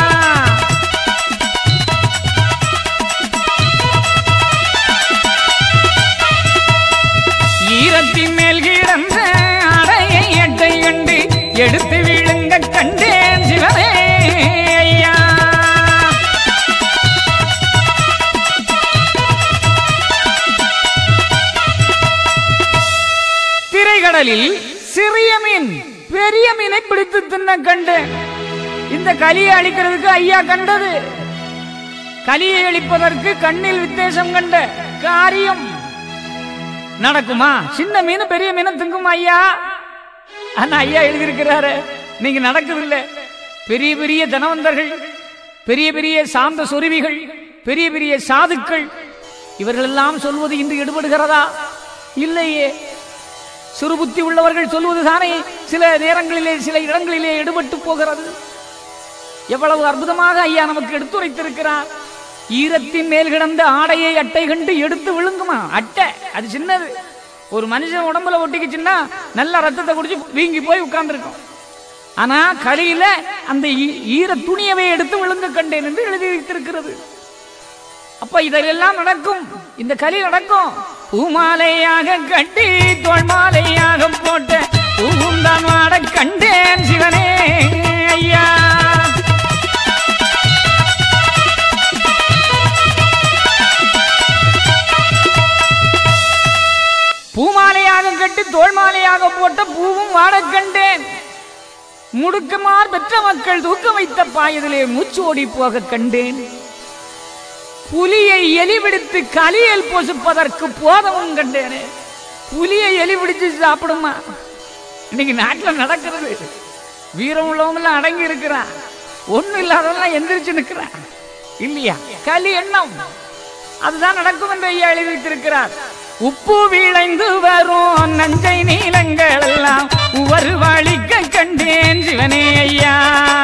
Speaker 1: ஈரத்தின் மேல் கிடந்த அடையை எட்டை கண்டு எடுத்து விழுங்க கண்டேன் சிவனே ஐயா திரைகடலில் சிறிய மீன் பெரிய மீனை பிடித்து தின்ன கண்டு இந்த கலியை அழிக்கிறதுக்கு ஐயா கண்டது கலியை அழிப்பதற்கு கண்ணில் வித்தேசம் கண்ட காரியம் நடக்குமா சின்ன மீன் பெரிய மீன் திங்குமா ஐயா ஆனா ஐயா எழுதியிருக்கிறாரு நீங்க நடக்குதில்ல பெரிய பெரிய தனவந்தர்கள் பெரிய பெரிய சார்ந்த சொருவிகள் பெரிய பெரிய சாதுக்கள் இவர்கள் எல்லாம் சொல்வது இன்று எடுபடுகிறதா இல்லையே சிறுபுத்தி உள்ளவர்கள் சொல்வது தானே சில நேரங்களிலே சில இடங்களிலே எடுபட்டு போகிறது எவ்வளவு அற்புதமாக ஐயா நமக்கு எடுத்துரைத்திருக்கிறார் ஈரத்தின் மேல் கிடந்த ஆடையை அட்டை கண்டு எடுத்து விழுங்குமா அட்டை அது சின்னது ஒரு மனுஷன் உடம்புல ஒட்டிக்கிச்சுன்னா நல்ல ரத்தத்தை குடிச்சு வீங்கி போய் உட்கார்ந்துருக்கும் ஆனா கலியில அந்த ஈ- ஈர துணியவை எடுத்து விழுங்க கண்டேன் என்று எழுதி வைத்திருக்கிறது அப்ப இதெல்லாம் நடக்கும் இந்த கலி நடக்கும் பூமாலையாக கட்டி தோல் மாலையாக போட்ட பூந்தான் வாட கண்டேன் சிவனே ஐயா பூமாலையாக கட்டி தோல் மாலையாக போட்ட பூவும் வாட கண்டேன் முடுக்குமார் பெற்ற மக்கள் தூக்க வைத்த பாயதிலே மூச்சு ஓடி போக கண்டேன் புலியை எலி பிடித்து கலியல் பொசுப்பதற்கு போதவும் கண்டேனே புலியை எலி பிடிச்சு சாப்பிடுமா இன்னைக்கு நாட்டுல நடக்கிறது வீரம் உள்ளவங்க எல்லாம் அடங்கி இருக்கிறான் ஒண்ணும் இல்லாதவெல்லாம் எந்திரிச்சு நிக்கிறான் இல்லையா களி எண்ணம் அதுதான் நடக்கும் என்று ஐயா எழுதி வைத்திருக்கிறார் உப்பு விளைந்து வரும் நஞ்சை நீளங்கள் எல்லாம் உவரு வழிக்க கண்டேன் சிவனே ஐயா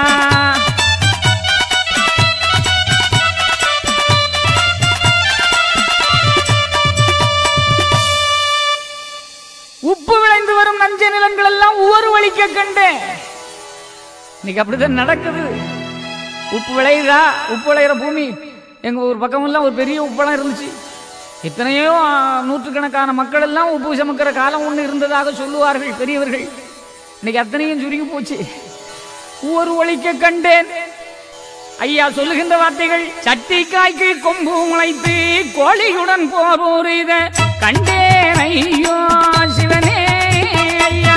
Speaker 1: உப்பு விளைந்து வரும் நஞ்சை நிலங்கள் எல்லாம் உவரு வழிக்க கண்டேன் இன்னைக்கு அப்படிதான் நடக்குது உப்பு விளையுதா உப்பு விளையிற பூமி எங்க ஊர் பக்கம் எல்லாம் ஒரு பெரிய உப்பளம் இருந்துச்சு எத்தனையோ ஆ, நூற்றுக்கணக்கான மக்கள் எல்லாம் உப்பு சமக்கிற காலம் ஒண்ணு இருந்ததாக சொல்லுவார்கள் பெரியவர்கள் இன்னைக்கு அத்தனையும் சுருங்கி போச்சு ஒரு ஒழிக்க கண்டேன் ஐயா சொல்லுகின்ற வார்த்தைகள் சட்டிக்காய்க்கு கொம்பு முளைத்து கோழியுடன் போர் இத கண்டேன் ஐயோ சிவனே ஐயா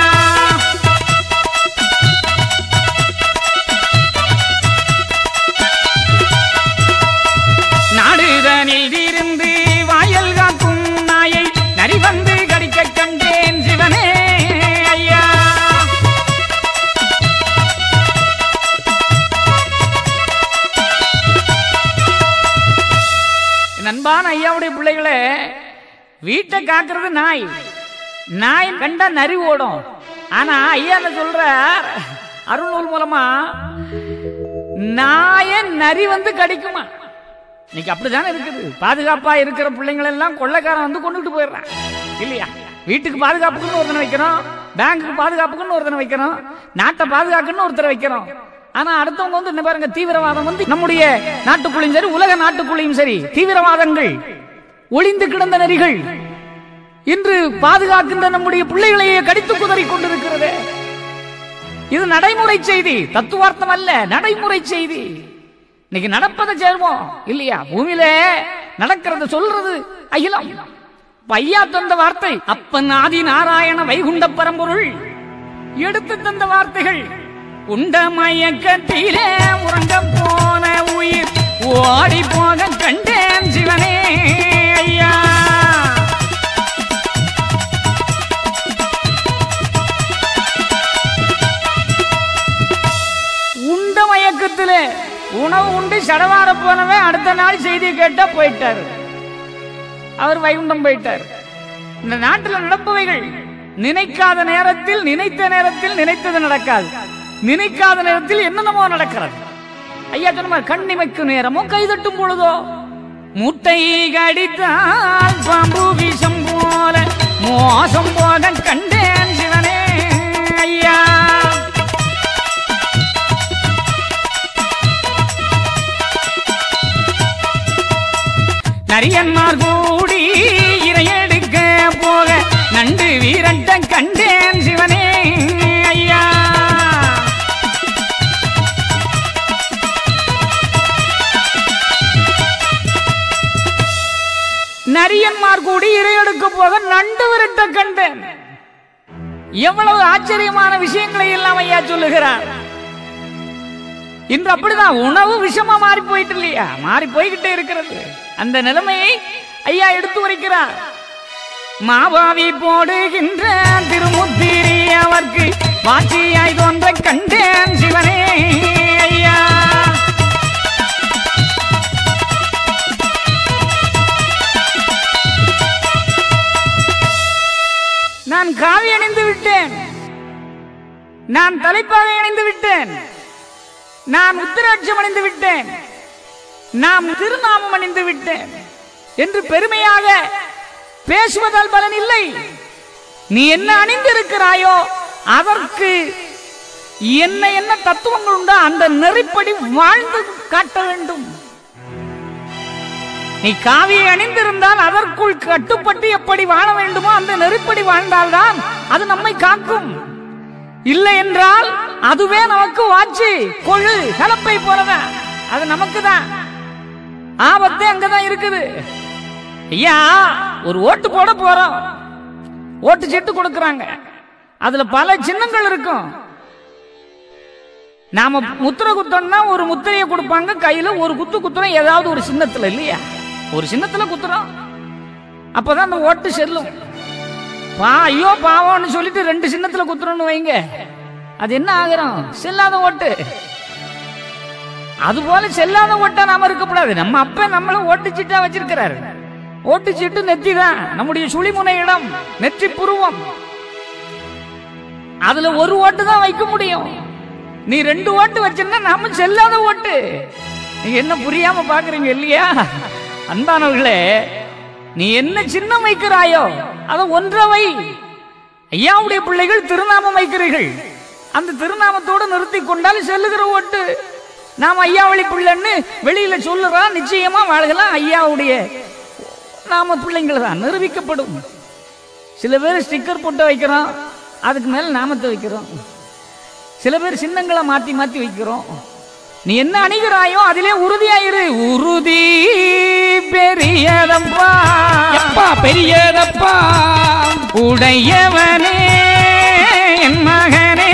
Speaker 1: நாடுதனில் இருந்து வாயல் காக்கும் நாயை நரி வந்து கடிக்க கண்டேன் சிவனே ஐயா என் அன்பான ஐயாவுடைய பிள்ளைகளே வீட்டை காக்கிறது நாய் நாய் கண்டா நரி ஓடும் ஆனா ஐயா என்ன சொல்ற அருள்நூல் மூலமா நாய நரி வந்து கடிக்குமா இன்னைக்கு அப்படிதானே இருக்குது பாதுகாப்பா இருக்கிற பிள்ளைங்களை எல்லாம் கொள்ளைக்காரன் வந்து கொண்டுட்டு போயிடுறான் இல்லையா வீட்டுக்கு பாதுகாப்புக்குன்னு ஒருத்தனை வைக்கிறோம் பேங்குக்கு பாதுகாப்புக்குன்னு ஒருத்தனை வைக்கிறோம் நாட்டை பாதுகாக்குன்னு ஒருத்தரை வைக்கிறோம் ஆனா அடுத்தவங்க வந்து என்ன பாருங்க தீவிரவாதம் வந்து நம்முடைய நாட்டுக்குள்ளையும் சரி உலக நாட்டுக்குள்ளையும் சரி தீவிரவாதங்கள் ஒளிந்து கிடந்த நரிகள் இன்று பாதுகாக்கின்ற நம்முடைய பிள்ளைகளையே கடித்து குதறி கொண்டிருக்கிறது இது நடைமுறை செய்தி தத்துவார்த்தம் அல்ல நடைமுறை செய்தி இன்னைக்கு நடப்பதை சேர்வோம் இல்லையா பூமியில நடக்கிறது சொல்றது அகிலம் பையா தந்த வார்த்தை அப்பன் ஆதி நாராயண வைகுண்ட பரம்பொருள் எடுத்து தந்த வார்த்தைகள் உண்ட மயக்கத்திலே உறங்க போன உயிர் ஓடி போக கண்டேன் சிவனே ஐயா உண்ட மயக்கத்திலே உணவு உண்டு சடவார போனவன் அடுத்த நாள் செய்தி கேட்டா போயிட்டாரு அவர் வைகுண்டம் போயிட்டார் இந்த நாட்டில் நடப்பவைகள் நினைக்காத நேரத்தில் நினைத்த நேரத்தில் நினைத்தது நடக்காது நினைக்காத நேரத்தில் என்னென்னமோ நடக்கிறது ஐயா சொன்ன மாதிரி கண்ணிமைக்கு நேரமோ கைதட்டும் பொழுதோ முட்டை கடித்தால் பாம்பு விஷம் போல மோசம் போக கண்டேன் சிவனே ஐயா நரியன்மார் கூடி இரையெடுக்க போக நண்டு வீரட்ட கண்டேன் சிவனே ஐயா நரியன்மார் கூடி இரையெடுக்க போக நண்டு விரட்ட கண்டேன் எவ்வளவு ஆச்சரியமான விஷயங்களை எல்லாம் ஐயா சொல்லுகிறார் இன்று அப்படிதான் உணவு விஷமா மாறி போயிட்டு இல்லையா மாறி போய்கிட்டே இருக்கிறது அந்த நிலைமையை ஐயா எடுத்து உரைக்கிறார் மாபாவி போடுகின்ற திருமுத்திரி அவர்க்கு வாட்சியாய் தோன்ற கண்டேன் சிவனே ஐயா நான் காவி அணிந்து விட்டேன் நான் தலைப்பாகை அணிந்து விட்டேன் நான் உத்திராட்சம் அணிந்து விட்டேன் நாம் திருநாமம் அணிந்து விட்டேன் என்று பெருமையாக பேசுவதால் பலன் இல்லை நீ என்ன அணிந்திருக்கிறாயோ அதற்கு என்ன என்ன தத்துவங்கள் உண்டோ அந்த நெறிப்படி வாழ்ந்து காட்ட வேண்டும் நீ காவியை அணிந்திருந்தால் அதற்குள் கட்டுப்பட்டு எப்படி வாழ வேண்டுமோ அந்த நெருப்படி வாழ்ந்தால்தான் அது நம்மை காக்கும் இல்லை என்றால் அதுவே நமக்கு வாட்சி கொழு கலப்பை போலதான் அது நமக்கு தான் ஆபத்து அங்கதான் இருக்குது ஐயா ஒரு ஓட்டு போட போறோம் ஓட்டு சீட்டு கொடுக்கறாங்க அதுல பல சின்னங்கள் இருக்கும் நாம முத்திரை குத்தோம்னா ஒரு முத்திரையை கொடுப்பாங்க கையில ஒரு குத்து குத்துறோம் ஏதாவது ஒரு சின்னத்துல இல்லையா ஒரு சின்னத்துல குத்துறோம் அப்பதான் அந்த ஓட்டு செல்லும் பா ஐயோ பாவம்னு சொல்லிட்டு ரெண்டு சின்னத்துல குத்துறோம்னு வைங்க அது என்ன ஆகுறோம் செல்லாத ஓட்டு அது போல செல்லாத ஓட்டா நாம இருக்கக்கூடாது நம்ம அப்ப நம்மள ஓட்டு சீட்டா வச்சிருக்கிறாரு ஓட்டு சீட்டு நெத்தி தான் நம்முடைய சுழிமுனை இடம் நெற்றி புருவம் அதுல ஒரு ஓட்டு தான் வைக்க முடியும் நீ ரெண்டு ஓட்டு வச்சிருந்தா நாம செல்லாத ஓட்டு நீங்க என்ன புரியாம பாக்குறீங்க இல்லையா அன்பானவர்களே நீ என்ன சின்னம் வைக்கிறாயோ அத ஒன்றவை ஐயாவுடைய பிள்ளைகள் திருநாமம் வைக்கிறீர்கள் அந்த திருநாமத்தோடு நிறுத்தி கொண்டால் செல்லுகிற ஓட்டு நாம் ஐயாவளி பிள்ளைன்னு வெளியில சொல்லுறோம் நிச்சயமா வாழ்கலாம் ஐயாவுடைய நாம பிள்ளைங்கள் தான் நிரூபிக்கப்படும் சில பேர் ஸ்டிக்கர் போட்டு வைக்கிறோம் அதுக்கு மேல நாமத்தை வைக்கிறோம் சில பேர் சின்னங்களை மாத்தி மாத்தி வைக்கிறோம் நீ என்ன அணிகிறாயோ அதிலே உறுதியாயிரு உறுதி பெரியதப்பா
Speaker 2: எப்பா பெரியதப்பா
Speaker 1: உடையவனே என் மகனே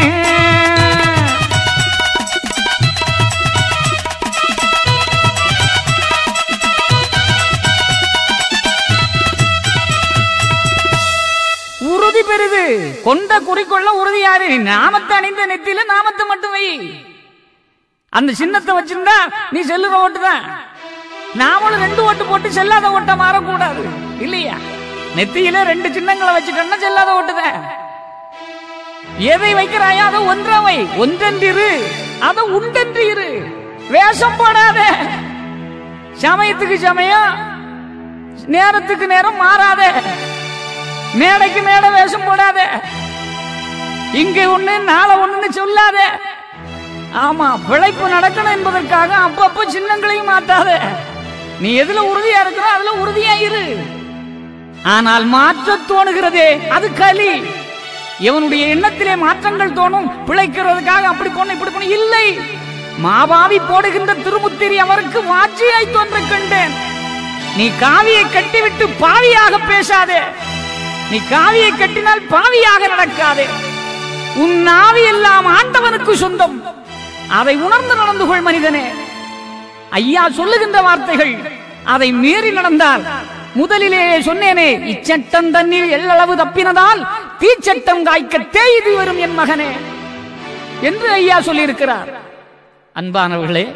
Speaker 1: உறுதி பெரிது கொண்ட குறிக்கொள்ள உறுதியாரு நீ நாமத்தை அணிந்த நெத்தியில நாமத்தை மட்டும் வை அந்த சின்னத்தை வச்சிருந்தா நீ செல்லுற ஓட்டு தான் நாமளும் ரெண்டு ஓட்டு போட்டு செல்லாத ஓட்ட மாறக்கூடாது இல்லையா நெத்தியில ரெண்டு சின்னங்களை வச்சுட்டோம்னா செல்லாத ஓட்டுதான் எதை வைக்கிறாயோ அதை ஒன்றவை ஒன்றென்றிரு அதை உண்டென்று இரு வேஷம் போடாத சமயத்துக்கு சமயம் நேரத்துக்கு நேரம் மாறாத மேடைக்கு மேடை வேஷம் போடாத இங்க ஒண்ணு நாளை ஒண்ணுன்னு சொல்லாத ஆமா பிழைப்பு நடக்கணும் என்பதற்காக அப்பப்போ சின்னங்களையும் மாத்தாத நீ எதுல உறுதியா இருக்கிறோ அதுல உறுதியா இரு ஆனால் மாற்ற தோணுகிறதே அது களி இவனுடைய எண்ணத்திலே மாற்றங்கள் தோணும் பிழைக்கிறதுக்காக அப்படி போன இப்படி போன இல்லை மாபாவி போடுகின்ற திருமுத்திரி அவருக்கு வாட்சியாய் தோன்ற கண்டேன் நீ காவியை கட்டிவிட்டு பாவியாக பேசாதே நீ காவியை கட்டினால் பாவியாக நடக்காதே உன் நாவி எல்லாம் ஆண்டவனுக்கு சொந்தம் அதை உணர்ந்து நடந்து கொள் மனிதனே ஐயா சொல்லுகின்ற வார்த்தைகள் அதை மீறி நடந்தால் முதலிலேயே சொன்னேனே இச்சட்டம் தண்ணீர் எள்ளளவு தப்பினதால் தீச்சட்டம் காய்க்க தேய்து வரும் என் மகனே என்று ஐயா சொல்லியிருக்கிறார் அன்பானவர்களே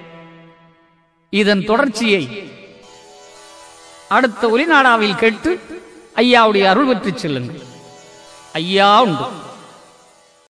Speaker 1: இதன் தொடர்ச்சியை அடுத்த ஒலிநாடாவில் கேட்டு ஐயாவுடைய அருள் பெற்றுச் செல்லுங்கள் ஐயா உண்டு